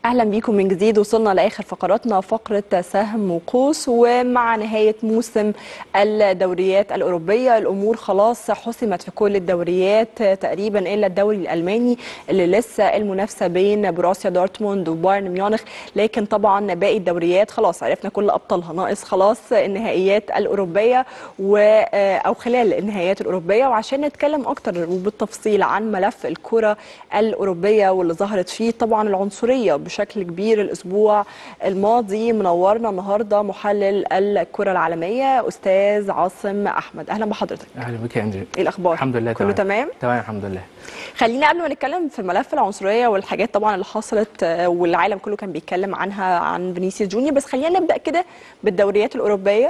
اهلا بيكم من جديد وصلنا لاخر فقراتنا فقره سهم وقوس ومع نهايه موسم الدوريات الاوروبيه الامور خلاص حسمت في كل الدوريات تقريبا الا الدوري الالماني اللي لسه المنافسه بين بروسيا دورتموند وبايرن ميونخ لكن طبعا باقي الدوريات خلاص عرفنا كل ابطالها ناقص خلاص النهائيات الاوروبيه و او خلال النهائيات الاوروبيه وعشان نتكلم اكتر وبالتفصيل عن ملف الكره الاوروبيه واللي ظهرت فيه طبعا العنصريه بشكل كبير الاسبوع الماضي منورنا النهارده محلل الكره العالميه استاذ عاصم احمد اهلا بحضرتك اهلا بك يا انجي ايه الاخبار الحمد لله كله تمام تمام الحمد لله خلينا قبل ما نتكلم في ملف العنصريه والحاجات طبعا اللي حصلت آه، والعالم كله كان بيتكلم عنها عن فينيسيوس جونيور بس خلينا نبدا كده بالدوريات الاوروبيه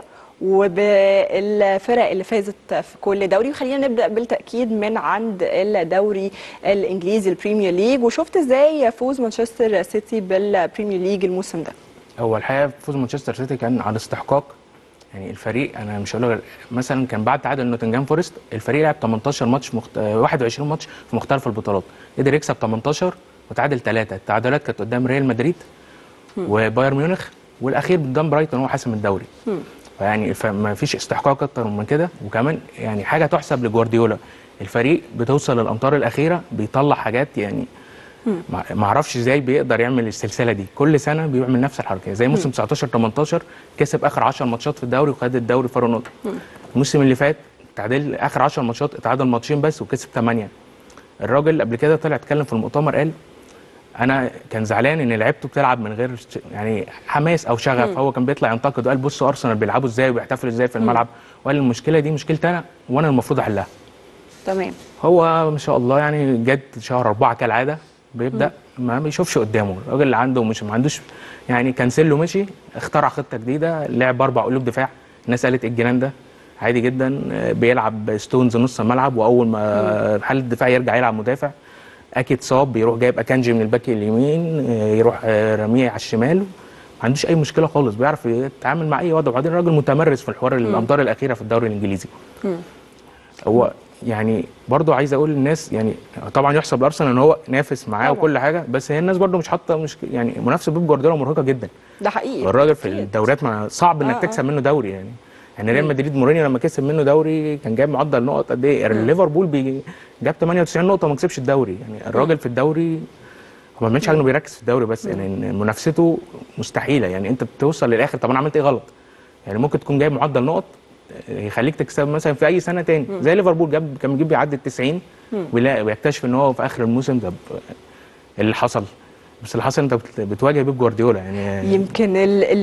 وبالفرق اللي فازت في كل دوري وخلينا نبدا بالتاكيد من عند الدوري الانجليزي البريمير ليج وشفت ازاي فوز مانشستر سيتي بالبريمير ليج الموسم ده هو الحقيقه فوز مانشستر سيتي كان على استحقاق يعني الفريق انا مش هقول لك- مثلا كان بعد تعادل نوتنجهام فورست الفريق لعب 18 ماتش مخت... آه، 21 ماتش في مختلف البطولات قدر يكسب 18 وتعادل 3 التعادلات كانت قدام ريال مدريد وبايرن ميونخ والاخير قدام برايتون هو حاسم الدوري فيعني ما فيش استحقاق اكتر من كده وكمان يعني حاجه تحسب لجوارديولا الفريق بتوصل للامتار الاخيره بيطلع حاجات يعني ما ما اعرفش ازاي بيقدر يعمل السلسله دي كل سنه بيعمل نفس الحركه زي موسم 19 18 كسب اخر 10 ماتشات في الدوري وخد الدوري فرق نقطه الموسم اللي فات تعادل اخر 10 ماتشات اتعادل ماتشين بس وكسب 8 الراجل قبل كده طلع اتكلم في المؤتمر قال انا كان زعلان ان لعيبته بتلعب من غير ش- يعني حماس او شغف هو كان بيطلع ينتقد وقال بصوا ارسنال بيلعبوا ازاي وبيحتفلوا ازاي في الملعب وقال المشكله دي مشكلتي انا وانا المفروض احلها تمام هو ما شاء الله يعني جد شهر أربعة كالعادة بيبدأ ما بيشوفش قدامه الراجل اللي عنده مش ما عندوش يعني كانسيلو مشي اخترع خطة جديدة لعب أربع قلوب دفاع الناس قالت إيه الجنان ده عادي جدا آه، بيلعب ستونز نص الملعب وأول ما حال الدفاع يرجع يلعب مدافع أكيد صاب بيروح جايب أكانجي من الباك اليمين آه، يروح آه، رميه على الشمال ما عندوش أي مشكلة خالص بيعرف يتعامل مع أي وضع وبعدين الراجل متمرس في الحوار الأمتار الأخيرة في الدوري الإنجليزي هو يعني برضو عايز اقول للناس يعني طبعا يحسب لارسنال ان هو نافس معاه طبعا. وكل حاجه بس هي الناس برضو مش حاطه مش يعني منافسه بيب جوارديولا مرهقه جدا ده حقيقي الراجل في أكيد. الدوريات ما صعب انك آه، آه. تكسب منه دوري يعني يعني ريال مدريد مورينيو لما كسب منه دوري كان جايب معدل نقط قد ايه ليفربول بي- جاب 98 نقطه وما كسبش الدوري يعني الراجل في الدوري هو ما بيعملش حاجه انه بيركز في الدوري بس يعني إن منافسته مستحيله يعني انت بتوصل للاخر طب انا عملت ايه غلط يعني ممكن تكون جايب معدل نقط يخليك تكسب مثلا في اي سنه تاني زي ليفربول جاب كان بيجيب بيعدي ال 90 ويلاقي ويكتشف ان هو في اخر الموسم طب اللي حصل بس اللي حصل انت بت- بتواجه بيب جوارديولا يعني يمكن ال